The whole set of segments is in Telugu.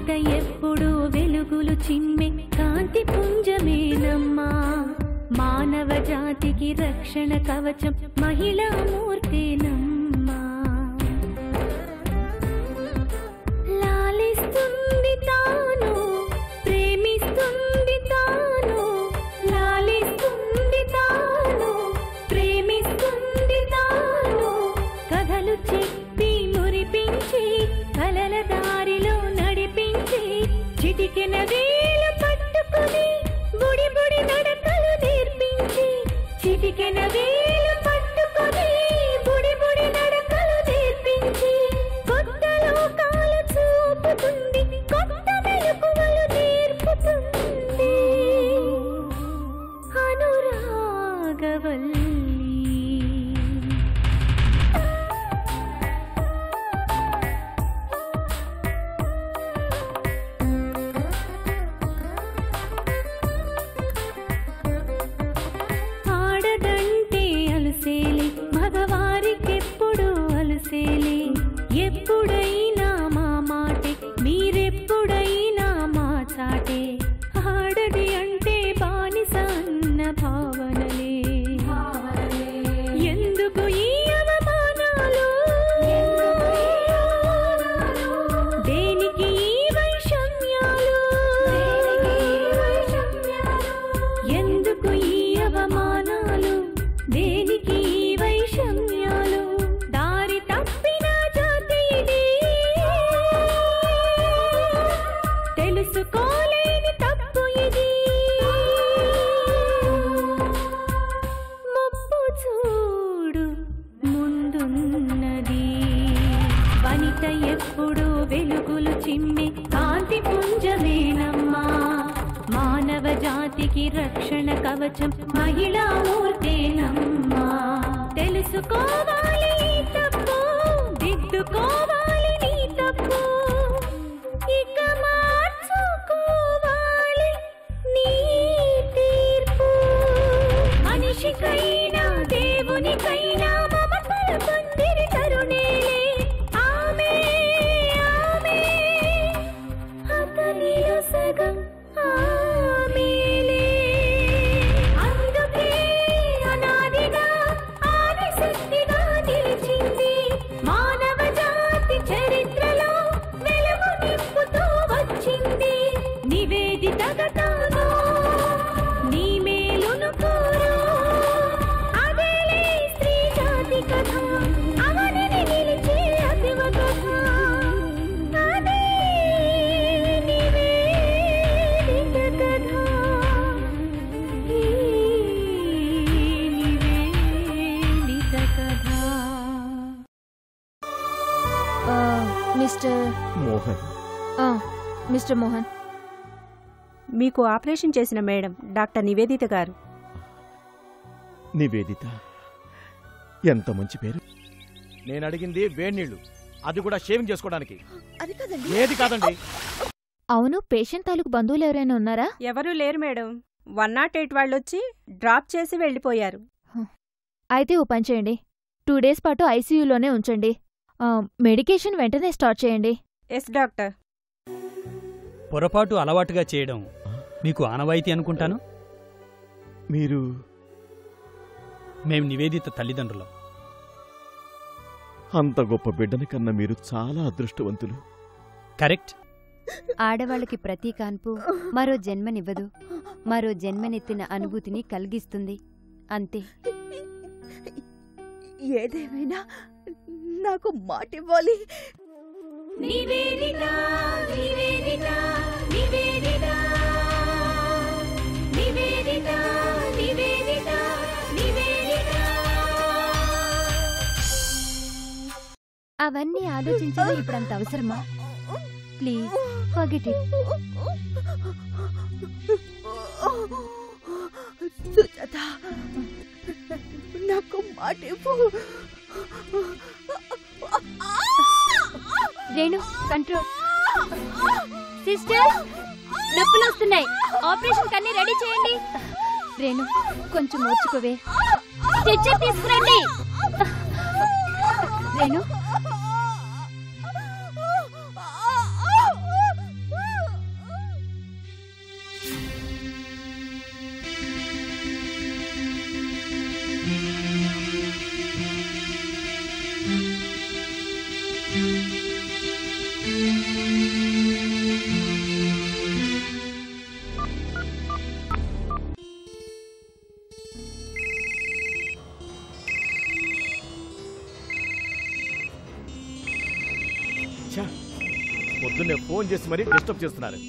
వనిత ఎప్పుడు వెలుగులు చిమ్మె కాంతి పుంజమేనమ్మా మానవ జాతికి రక్షణ కవచం మహిళా మూర్తేనమ్మా లాలిస్తుంది తాను ప్రేమిస్తుంది తాను లాలిస్తుంది తాను ప్రేమిస్తుంది తాను కథలు చెప్పి మురిపించి కలల దారిలో నడిపించి చిటికెన వేలు పట్టుకుని బుడి బుడి నడకలు నేర్పించి చిటికెన వేలు పట్టుకుని బుడి బుడి నడకలు నేర్పించి కొత్త లోకాలు చూపుతుంది కొత్త మెలకువలు నేర్పుతుంది అనురాగవల్లి ఆడదంటే అలసేలి మగవారికెప్పుడు అలసేలి ఎప్పుడైనా మా మాటే మీరెప్పుడైనా మా చాటే ఆడది అంటే బానిస అన్న భావనలే ఎందుకు ఈ అవమానాలు దేనికి ఈ వైషమ్యాలు ఎందుకు ఈ అవమానాలు దేనికి ఈ వైషమ్యాలు దారి తప్పిన జాతి ఇది తెలుసుకోలేని తప్పు ఇది ముప్పు చూడు ముందున్నది వనిత ఎప్పుడు వెలుగులు చిమ్మె కాంతి పుంజమేనమ్మా మానవ జాతికి రక్షణ కవచం మహిళా మూర్తేనమ్మా తెలుసుకోవాలి ఈ తప్పు దిద్దుకోవాలి నీ తప్పు ఇక మార్చుకోవాలి నీ తీర్పు మనిషికైనా దేవునికైనా మమతల పందిరి తరుణేలే ఆమె ఆమె అతనిలో సగం ఆమెలే అందుకే అనాదిగా ఆదిశక్తిగా నిలిచింది మానవ జాతి చరిత్రలో వెలుగు నింపుతూ వచ్చింది నివేదితగా తాను నీ మేలును కోరు అదేలే స్త్రీ జాతి కథ అవనిని నిలిచే అతివ కథ అదే నివేదిత కథ ఈ నివేదిత కథ ఆ, మిస్టర్ మోహన్ ఆ, మిస్టర్ మోహన్ మీకు ఆపరేషన్ చేసిన మేడం డాక్టర్ నివేదిత గారు నివేదిత ఎంత మంచి పేరు నేను అడిగింది వేడి నీళ్లు అది కూడా షేవింగ్ చేసుకోవడానికి అది కదండి ఏది కాదండి అవును పేషెంట్ తాలూకు బంధువులు ఎవరైనా ఉన్నారా ఎవరూ లేరు మేడం వన్ నాట్ ఎయిట్ వాళ్ళొచ్చి డ్రాప్ చేసి వెళ్ళిపోయారు అయితే ఓ పని చేయండి టూ డేస్ పాటు ఐసీయూలోనే ఉంచండి ఆ, మెడికేషన్ వెంటనే స్టార్ట్ చేయండి ఎస్ డాక్టర్ పొరపాటు అలవాటుగా చేయడం మీకు ఆనవాయితీ అనుకుంటాను మీరు మేం నివేదిత తల్లిదండ్రులం అంత గొప్ప బిడ్డని కన్నా మీరు చాలా అదృష్టవంతులు కరెక్ట్ ఆడవాళ్ళకి ప్రతి కాన్పు మరో జన్మనివ్వదు మరో జన్మనెత్తిన అనుభూతిని కలిగిస్తుంది అంతే ఏదేమైనా నాకు మాట ఇవ్వాలి నివేదిత నివేదిత నివేదిత నివేదిత నివేదిత నివేదిత అవన్నీ ఆలోచించడం ఇప్పుడంత అవసరమా ప్లీజ్ ఫర్గెట్ ఇట్ సుజాత నాకు మాట ఇవ్వు రేణు కంట్రోల్ సిస్టర్ నొప్పులు వస్తున్నాయి ఆపరేషన్ కన్నీ రెడీ చేయండి రేణు కొంచెం ఓర్చుకోవే స్ట్రెచ్చర్ తీసుకురండి రేణు ఫోన్ చేసి మరీ డిస్టర్బ్ చేస్తున్నారు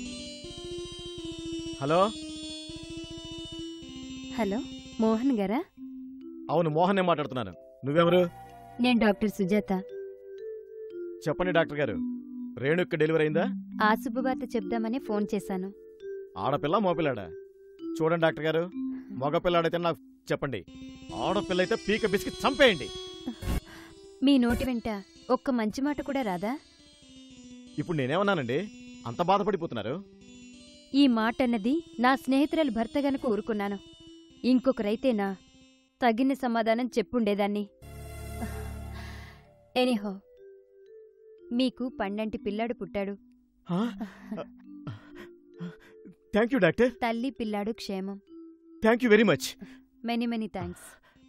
హలో హలో మోహన్ గారా అవును మోహనే మాట్లాడుతున్నాను నువ్వెవరు నేను డాక్టర్ సుజాత చెప్పండి డాక్టర్ గారు రేణుక్క డెలివరీ అయిందా ఆ శుభవార్త చెప్దామని ఫోన్ చేశాను ఆడపిల్ల మగపిల్లాడా చూడండి డాక్టర్ గారు మగపిల్లాడైతే నాకు చెప్పండి ఆడపిల్ల అయితే పీక బిస్కి చంపేయండి మీ నోటి వెంట ఒక్క మంచి మాట కూడా రాదా ఇప్పుడు నేనేమన్నానండి అంత బాధపడిపోతున్నారు ఈ మాట అన్నది నా స్నేహితురాలు భర్త గనుక ఊరుకున్నాను ఇంకొకరైతేనా తగిన సమాధానం చెప్పుండేదాన్ని ఎనీహో మీకు పండంటి పిల్లాడు పుట్టాడు థ్యాంక్ యూ డాక్టర్ తల్లి పిల్లాడు క్షేమం thank you very much many many thanks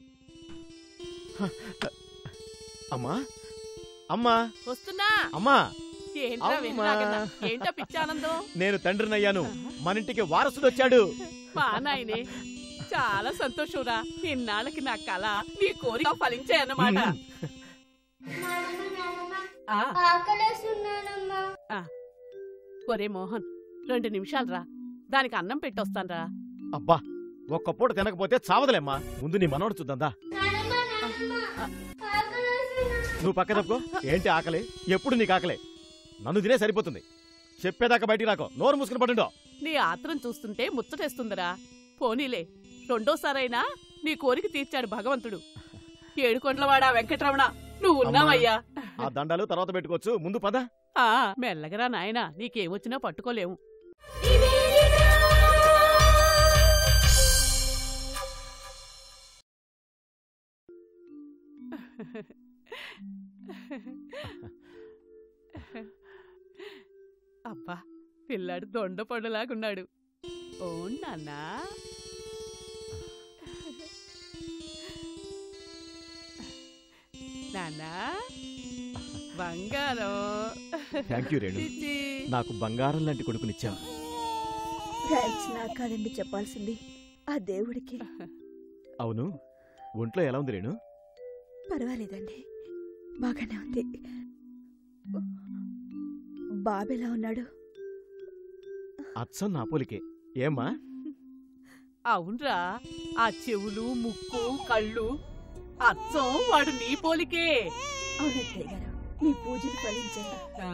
అమ్మా అమ్మా వస్తున్నా అమ్మా ఏంట్రా అమ్మా. వెనులాగన్నా? ఏంటో పిచ్చి ఆనందం నేను తండ్రినయ్యాను మన ఇంటికి వారసుడు వచ్చాడు మా నాయనే చాలా సంతోషంరా ఇన్నాళ్ళకి నా కళ నీ కోరిక ఫలించాయన్నమాట ఆ, ఆ. ఒరే మోహన్ రెండు నిమిషాలు రా దానికి అన్నం పెట్టొస్తాన్రా అబ్బా ఒక్క పూట తినకపోతే చావదలేమ్మా ముందు నీ మనోడు చూద్దా నువ్వు పక్క తప్పుకో ఏంటి ఆకలి ఎప్పుడు నీకు ఆకలి నన్ను తినే సరిపోతుంది చెప్పేదాకా బయటికి రాకో నోరు మూసుకుని పడుండో నీ ఆత్రం చూస్తుంటే ముచ్చటేస్తుందిరా పోనీలే రెండోసారైనా నీ కోరిక తీర్చాడు భగవంతుడు ఏడుకొండలవాడా వెంకటరమణ నువ్వు ఉన్నావయ్యా ఆ దండాలు తర్వాత పెట్టుకోవచ్చు ముందు పద ఆ, మెల్లగరా నాయనా నీకేమొచ్చినా పట్టుకోలేము అబ్బా పిల్లాడు దొండ పండులాగున్నాడు ఓ నాన్నా నాన్నా బంగారం థ్యాంక్ యూ రేణు చిచ్చి. నాకు బంగారం లాంటి కొడుకునిచ్చావు థ్యాంక్స్ నాకు కాదండి చెప్పాల్సింది ఆ దేవుడికి అవును ఒంట్లో ఎలా ఉంది రేణు పర్వాలేదండి బాగానే ఉంది బాబు ఎలా ఉన్నాడు అచ్చం నా పోలికే ఏమ్మా అవునరా ఆ చెవులు ముక్కు కళ్ళు అచ్చం వాడు నీ పోలికే అవునత్తయ్య గారు మీ పూజలు ఫలించాయి ఆ,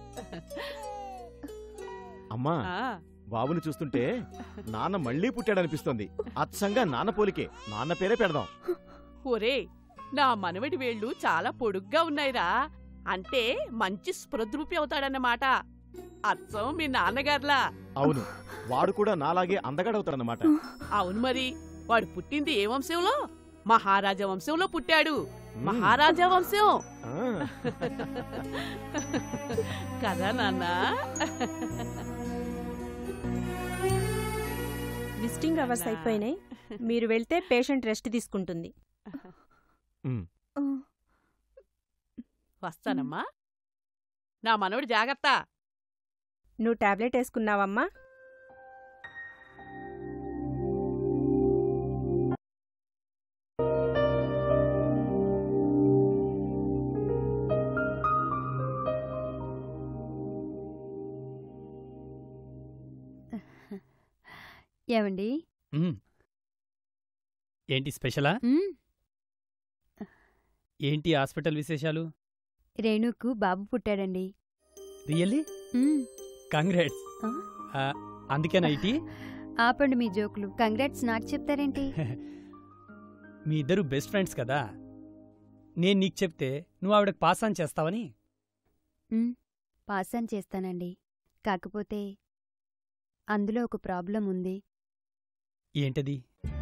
అమ్మా ఆ, బాబుని చూస్తుంటే నాన్న మళ్ళీ పుట్టాడనిపిస్తోంది అచ్చంగా నాన్న పోలికే నాన్న పేరే పెడదాం ఒరే నా మనవడి వేళ్ళు చాలా పొడుగ్గా ఉన్నాయిరా అంటే మంచి స్పృద్రూపి అవుతాడన్నమాట అచ్చం మీ నాన్నగారులా అవును వాడు కూడా నాలాగే అందగాడవుతాడన్నమాట అవును మరి వాడు పుట్టింది ఏ వంశంలో మహారాజా వంశంలో పుట్టాడు మ్మ్. మహారాజా వంశం ఆ, కదా నాన్న విజిటింగ్ అవర్స్ అయిపోయినాయి మీరు వెళ్తే పేషెంట్ రెస్ట్ తీసుకుంటుంది ఉమ్. వస్తానమ్మా నా మనవడు జాగ్రత్త నువ్వు టాబ్లెట్ వేసుకున్నావమ్మా ఏమండి మ్మ్. ఏంటి స్పెషలా మ్మ్. ఏంటి హాస్పిటల్ విశేషాలు రేణుకు బాబు పుట్టాడండి రియల్లీ మ్మ్. కంగ్రాట్స్ ఆ? అందుకేనా ఇటీ ఆపండి మీ జోకులు కంగ్రాట్స్ నాకు చెప్తారేంటి మీ ఇద్దరు బెస్ట్ ఫ్రెండ్స్ కదా నేను నీకు చెప్తే నువ్వు ఆవిడకి పాస్ ఆన్ చేస్తావని మ్మ్. పాస్ ఆన్ చేస్తానండి కాకపోతే అందులో ఒక ప్రాబ్లం ఉంది ఏంటది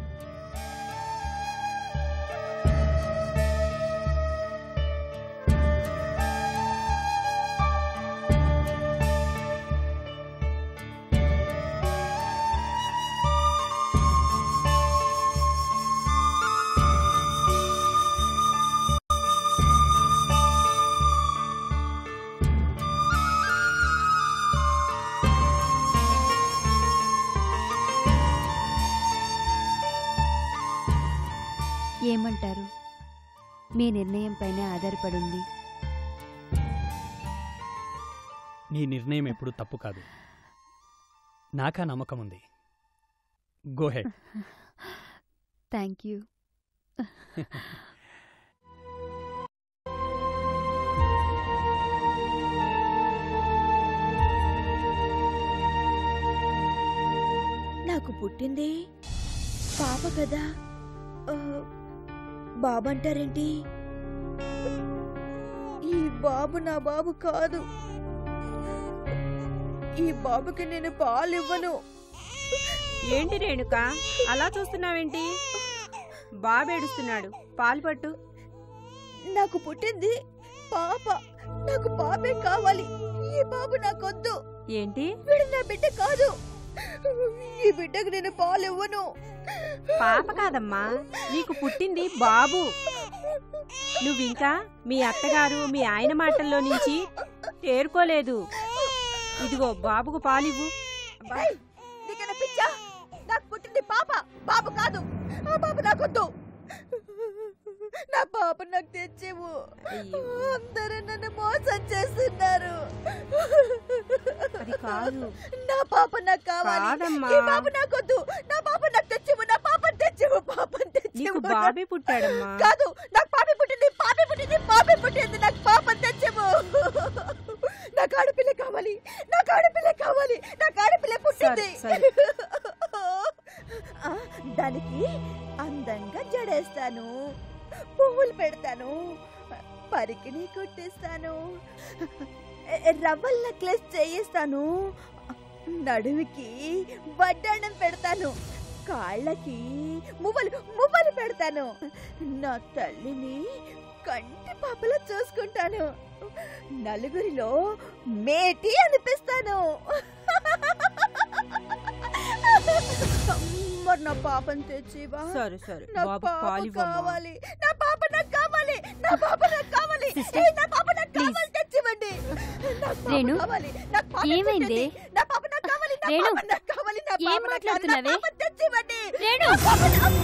ఏమంటారు మీ నిర్ణయం పైన ఆధారపడుంది నీ నిర్ణయం ఎప్పుడూ తప్పు కాదు నాకా నమ్మకం ఉంది గో హెడ్ థ్యాంక్ యూ నాకు పుట్టింది పాప కదా ఆ, బాబంటారేంటి ఈ బాబు నా బాబు కాదు ఈ బాబుకి నేను పాలివ్వను ఏంటి రేణుక అలా చూస్తున్నావేంటి బాబేడుస్తున్నాడు పాలు పట్టు నాకు పుట్టింది పాప నాకు పాపే కావాలి ఈ బాబు నాకొద్దు ఏంటి వీడు నా బిడ్డ కాదు ఈ బిడ్డకు నేను పాలివ్వను పాప కాదమ్మా నీకు పుట్టింది బాబు నువ్వింకా మీ అత్తగారు మీ ఆయన మాటల్లో నుంచి తేరుకోలేదు ఇదిగో బాబుకు పాలివ్వు ఏయ్, నీకేనా పిచ్చా నాకు పుట్టింది పాప బాబు కాదు ఆ బాబు నాకొద్దు నా పాప నాకు తెచ్చేవు అయ్యో. అందరూ నన్ను మోసం చేస్తున్నారు అది కాదు నా పాప నాకు కావాలి కాదమ్మా. ఈ పాప నాకొద్దు నా పాప నాకు తెచ్చేవు నా పాప తెచ్చేవు పాప నీకు తెచ్చేవు బాబే పుట్టాడమ్మా కాదు నాకు పాపే పుట్టింది పాపే పుట్టింది పాపే పుట్టింది నాకు పాప తెచ్చేవు నాకు ఆడపిల్ల కావాలి నాకు ఆడపిల్ల కావాలి నాకు ఆడపిల్ల పుట్టింది సరే, ఆ, దానికి అందంగా జడేస్తాను పువ్వులు పెడతాను పరికిణి కొట్టిస్తాను రవ్వల్ నెక్లెస్ చేయిస్తాను నడుముకి వడ్డాణం పెడతాను కాళ్ళకి మువ్వలు మువ్వలు పెడతాను నా తల్లిని కంటి పాపలా చూసుకుంటాను నలుగురిలో మేటి అనిపిస్తాను మరి నా పాపని తెచ్చివా సరే సరే నాకు బాబు పాప పాలివ్వమ్మా కావాలి నా పాప నాకు కావాలి నా పాప నాకు కావాలి Sister, ఏయ్, నా పాప నాకు please. కావాలి తెచ్చివ్వండి నాకు పాప రేణు, కావాలి నాకు పాప ఏమైంది? పుట్టింది. నా పాప నాకు కావాలి నా రేణు, పాప నాకు కావాలి నా ఏం పాప నాకు కావాలి, నా మాట్లాడుతున్నావే? పాప తెచ్చివ్వండి రేణు! నా పాప నాకు-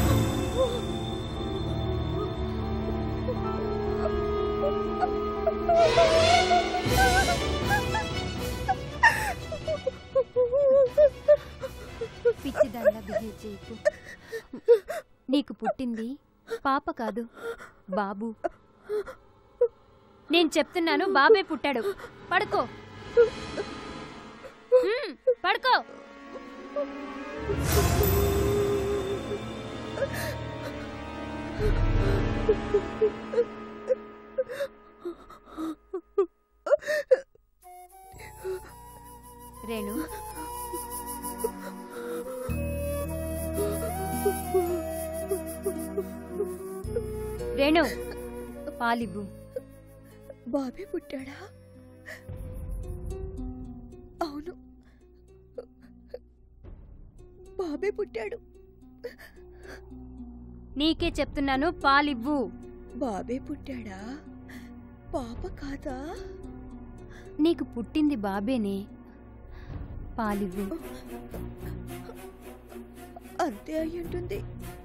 పిచ్చిదానిలా బిహేవ్ చేయకు నీకు పుట్టింది పాప కాదు బాబు నేను చెప్తున్నాను బాబే పుట్టాడు పడుకో హ్మ్, పడుకో రేణు రేణు పాలివ్వు బాబే పుట్టాడా అవును బాబే పుట్టాడు నీకే చెప్తున్నాను పాలివ్వు బాబే పుట్టాడా పాప కాదా నీకు పుట్టింది బాబేనే పాలివ్వు అంతే అయి ఉంటుంది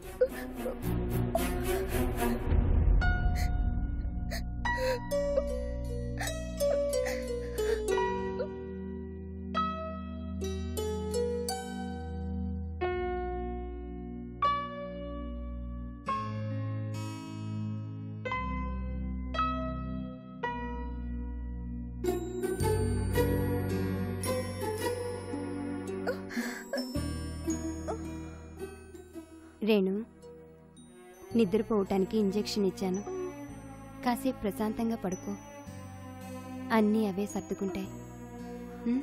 రేణు నిద్రపోవటానికి ఇంజెక్షన్ ఇచ్చాను కాసేపు ప్రశాంతంగా పడుకో అన్నీ అవే సర్దుకుంటాయి ఉం?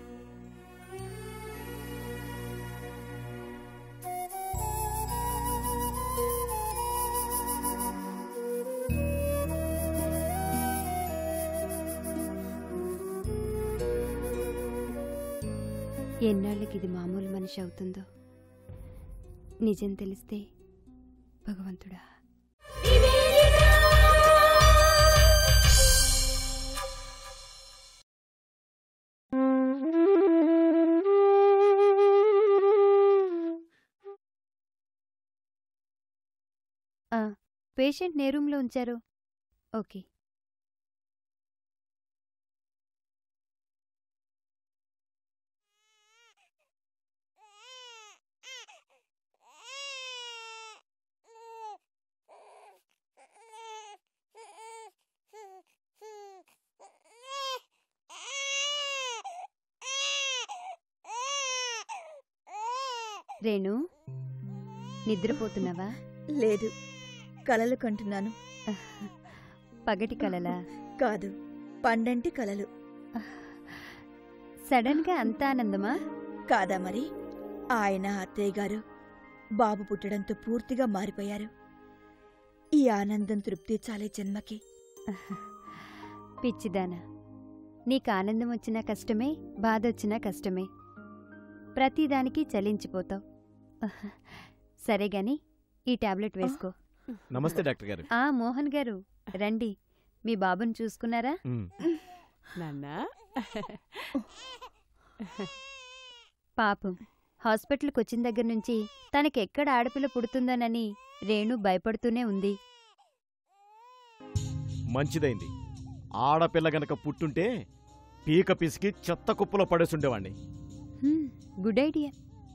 ఎన్నాళ్ళకి ఇది మామూలు మనిషి అవుతుందో నిజం తెలిస్తే భగవంతుడా పేషెంట్ నే రూమ్లో ఉంచారు ఓకే రేణు నిద్రపోతున్నావా లేదు కలలు కంటున్నాను పగటి కలలా కాదు పండంటి కలలు సడన్ గా అంత ఆనందమా కాదా మరి ఆయన అత్తయ్య గారు బాబు పుట్టడంతో పూర్తిగా మారిపోయారు ఈ ఆనందం తృప్తి చాలే జన్మకి పిచ్చిదానా నీకు ఆనందం వచ్చినా కష్టమే బాధ వచ్చినా కష్టమే ప్రతిదానికి చలించిపోతావు సరే గాని ఈ టాబ్లెట్ వేసుకో నమస్తే డాక్టర్ గారు ఆ మోహన్ గారు రండి మీ బాబుని చూసుకున్నారా ఉమ్. నాన్నా పాపం హాస్పిటల్కి వచ్చిన దగ్గర నుంచి తనకెక్కడ ఆడపిల్ల పుడుతుందోనని రేణు భయపడుతూనే ఉంది మంచిదైంది ఆడపిల్ల గనక పుట్టుంటే పీక పిసికి చెత్త కుప్పలో పడేసుండేవాణ్ణి హ్మ్, గుడ్ ఐడియా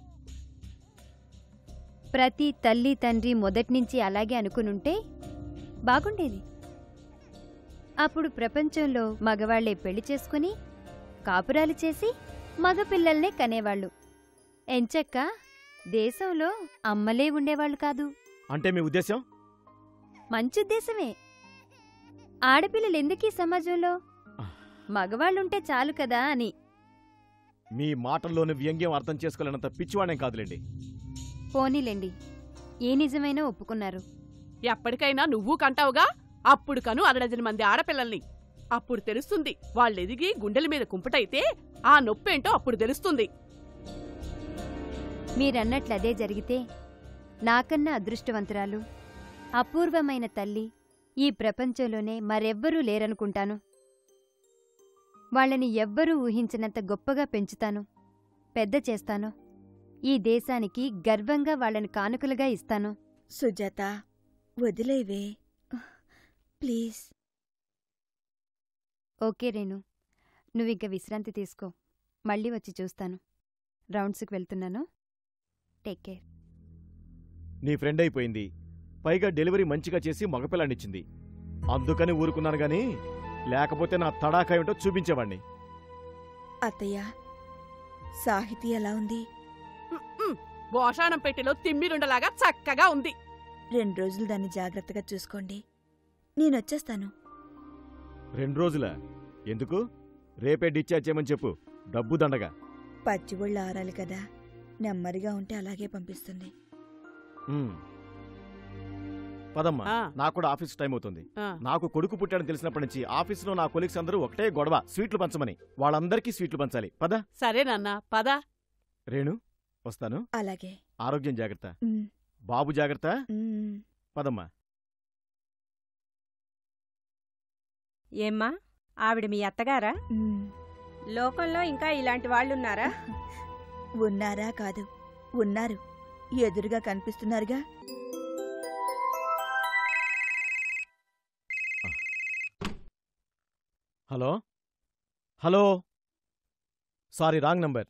ప్రతి తల్లి తండ్రి మొదట్నుంచి అలాగే అనుకునుంటే బాగుండేది అప్పుడు ప్రపంచంలో మగవాళ్లే పెళ్లి చేసుకుని కాపురాలు చేసి మగపిల్లల్నే కనేవాళ్ళు ఎంచక్క దేశంలో అమ్మలే ఉండేవాళ్ళు కాదు అంటే మీ ఉద్దేశం మంచి ఉద్దేశమే ఆడపిల్లలు ఎందుకీ సమాజంలో మగవాళ్ళుంటే చాలు కదా అని మీ మాటల్లోని వ్యంగ్యం అర్థం చేసుకోలేనంత పిచ్చివాణేం కాదులేండి పోనీలేండి ఏ నిజమైనా ఒప్పుకున్నారు ఎప్పటికైనా నువ్వు కంటావుగా అప్పుడు కను అరడజన మంది ఆడపిల్లల్ని అప్పుడు తెలుస్తుంది వాళ్ళెదిగి గుండెల మీద కుంపటైతే ఆ నొప్పేంటో అప్పుడు తెలుస్తుంది మీరన్నట్లు అదే జరిగితే నాకన్నా అదృష్టవంతురాలు అపూర్వమైన తల్లి ఈ ప్రపంచంలోనే మరెవ్వరూ లేరనుకుంటాను వాళ్ళని ఎవ్వరూ ఊహించినంత గొప్పగా పెంచుతాను పెద్ద చేస్తాను ఈ దేశానికి గర్వంగా వాళ్ళని కానుకలుగా ఇస్తాను సుజాత వదిలేవే ప్లీజ్ ఓకే రేణు నువ్వింక విశ్రాంతి తీసుకో మళ్ళీ వచ్చి చూస్తాను రౌండ్స్కి వెళ్తున్నాను టేక్ కేర్ నీ ఫ్రెండ్ అయిపోయింది పైగా డెలివరీ మంచిగా చేసి మగపిల్లాన్నిచ్చింది అందుకని ఊరుకున్నాను గాని లేకపోతే నా తడాకా ఏమిటో చూపించేవాణ్ణి అత్తయ్య సాహితీ ఎలా ఉంది ఉమ్, భోషాణం పెట్టెలో తిమ్మిరుండలాగా చక్కగా ఉంది రెండు రోజులు దాన్ని జాగ్రత్తగా చూసుకోండి నేనొచ్చేస్తాను రెండు రోజుల ఎందుకు రేపే డిశ్చార్జ్ చేయమని చెప్పు డబ్బు దండగా పచ్చిబొళ్ళు ఆరాలి కదా నెమ్మదిగా ఉంటే అలాగే పంపిస్తుంది ఉమ్. పదమ్మా ఆ, నాకు కూడా ఆఫీస్ టైం అవుతుంది ఆ. నాకు కొడుకు పుట్టాడని తెలిసినప్పటి నుంచి ఆఫీసులో నా కొలీగ్స్ అందరూ ఒకటే గొడవ స్వీట్లు పంచమని వాళ్ళందరికీ స్వీట్లు పంచాలి పద సరే నాన్న పద రేణు వస్తాను అలాగే ఆరోగ్యం జాగ్రత్త ఉమ్, బాబు జాగ్రత్త ఉమ్. పదమ్మా ఏమ్మా ఆవిడ మీ అత్తగారా ఉమ్. లోకంలో ఇంకా ఇలాంటి వాళ్ళున్నారా ఉన్నారా కాదు ఉన్నారు ఎదురుగా కనిపిస్తున్నారుగా hello hello sorry wrong number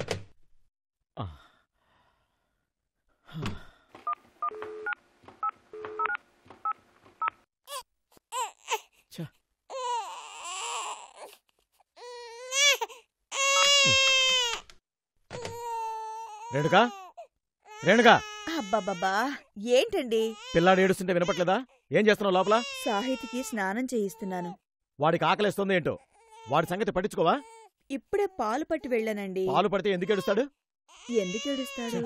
Renuka Renuka అబ్బబ్బబ్బా ఏంటండి పిల్లాడు ఏడుస్తుంటే వినపట్లేదా ఏం చేస్తున్నావు లోపల సాహితికి స్నానం చేయిస్తున్నాను వాడికి ఆకలిస్తుంది ఏంటో వాడి సంగతి పట్టించుకోవా ఇప్పుడే పాలు పట్టి వెళ్ళానండి పాలు పడితే ఎందుకు ఏడుస్తాడు ఎందుకు ఏడుస్తాడు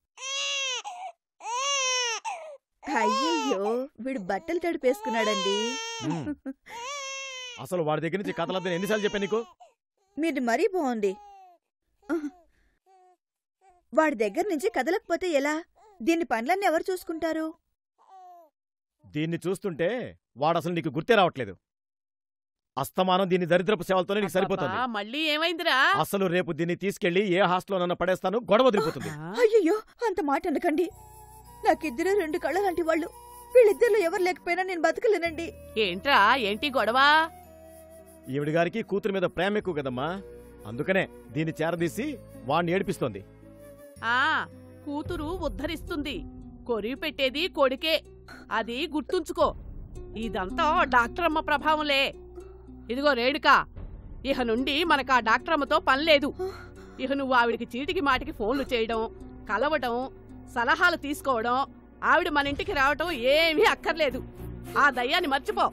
అయ్యయ్యో వీడు బట్టలు తడిపేసుకున్నాడండి ఉమ్. అసలు వాడి దగ్గర నుంచి కథలద్దని ఎన్నిసార్లు చెప్పా నీకు మీది మరీ బాగుంది ఆహ్. వాడి దగ్గర నుంచి కదలకపోతే ఎలా దీని పనులన్నీ ఎవరు చూసుకుంటారు దీన్ని చూస్తుంటే వాడు అసలు నీకు గుర్తే రావట్లేదు అస్తమానం దీని దరిద్రపు సేవలతోనే నీకు సరిపోతుంది అబ్బబ్బా, మళ్ళీ ఏమైందిరా అసలు రేపు దీన్ని తీసుకెళ్లి ఏ హాస్టల్లో నన్ను పడేస్తాను గొడవ వదిలిపోతుంది ఆ, అయ్యయ్యో అంత మాట అనకండి నాకిద్దరు రెండు కళ్ళ లాంటి వాళ్ళు వీళ్ళిద్దరిలో ఎవరు లేకపోయినా నేను బతకలేనండి ఏంట్రా ఏంటి గొడవ ఈవిడి గారికి కూతురు మీద ప్రేమ ఎక్కువ కదమ్మా అందుకనే దీన్ని చేరదీసి వాణ్ణి ఏడిపిస్తోంది ఆ కూతురు ఉద్ధరిస్తుంది కొరివి పెట్టేది కొడుకే అది గుర్తుంచుకో ఇదంతా డాక్టర్ అమ్మ ప్రభావంలే ఇదిగో రేణుకా ఇహ నుండి మనకు ఆ డాక్టర్ అమ్మతో పని లేదు ఇహ నువ్వు ఆవిడికి చీటికి మాటికి ఫోన్లు చేయడం కలవడం సలహాలు తీసుకోవడం ఆవిడ మన ఇంటికి రావటం ఏమీ అక్కర్లేదు ఆ దయ్యాన్ని మర్చిపో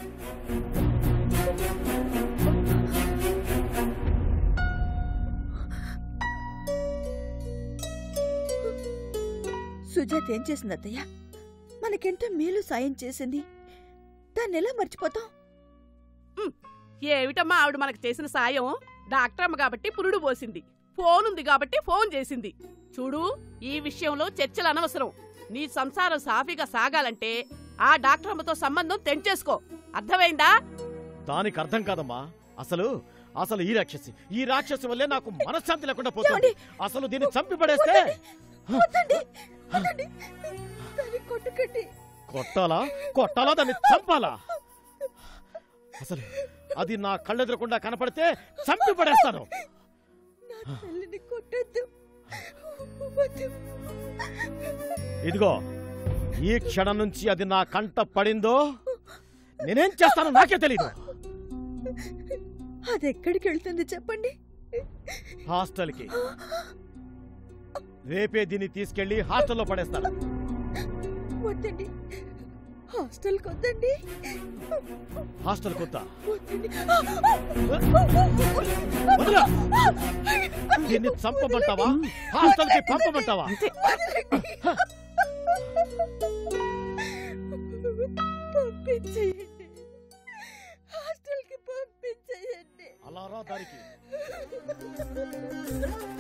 సుజాత ఏం చేసింది అత్తయ్య మనకెంతో మేలు సాయం చేసింది దాన్ని ఎలా మర్చిపోతాం ఏమిటమ్మా ఆవిడ మనకు చేసిన సాయం డాక్టర్ అమ్మ కాబట్టి పురుడు పోసింది ఫోన్ ఉంది కాబట్టి ఫోన్ చేసింది చూడు ఈ విషయంలో చర్చలు అనవసరం నీ సంసారం సాఫీగా సాగాలంటే ఆ డాక్టర్ అమ్మతో సంబంధం తెంచేసుకో అర్థమైందా దానికి అర్థం కాదమ్మా అసలు అసలు ఈ రాక్షసి ఈ రాక్షసి వల్లే నాకు మనశ్శాంతి లేకుండా పోతుంది అసలు దీన్ని చంపి పడేస్తే వద్దండి వద్దండి దాన్ని కొట్టుకండి కొట్టాలా కొట్టాలా దాన్ని చంపాలా అసలు అది నా కళ్ళెదురకుండా కనపడితే చంపి పడేస్తాను నా తల్లిని కొట్టొద్దు వద్దు ఇదిగో ఈ క్షణం నుంచి అది నా కంట పడిందో నేనేం చేస్తానో నాకే తెలీదు అది ఎక్కడికి వెళ్తుంది చెప్పండి హాస్టల్కి రేపే దీన్ని తీసుకెళ్లి హాస్టల్లో పడేస్తాను వద్దండి హాస్టల్కి వద్దండి హాస్టల్ కొత్త వద్దండి వదలు! దీన్ని చంపమంటావా హాస్టల్కి పంపమంటావా పంపించేయండి హాస్టల్కి పంపించేయండి అలా రా దారికి